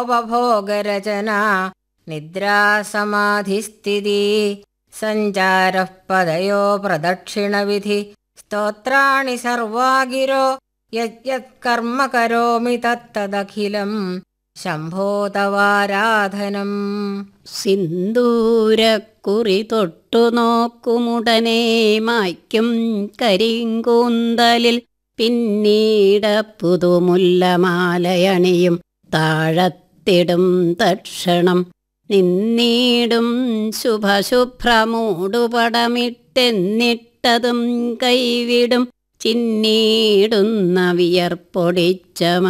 ഉപഭോഗരചന നിദ്രാസമാധിസ്ഥിതി സഞ്ചാരഃ പദയോ പ്രദക്ഷിണവിധി സ്തോത്രാണി സർവാഗിരോ യജ്ഞത്കർമ്മ കരോമി തത്തദഖിലം ശംഭോ തവാരാധനം സിന്ദൂരക്കുറി തൊട്ടു നോക്കുമുടനെ മായ്ക്കും കരിങ്കൂന്തലിൽ പിന്നീട് പുതുമുല്ലമാലയണിയും താഴത്തിടും തക്ഷണം നിന്നീടും ശുഭശുഭ്രമൂടുപടമിട്ടെന്നിട്ടതും കൈവിടും ചിന്നീടുന്ന വിയർപ്പൊടിച്ച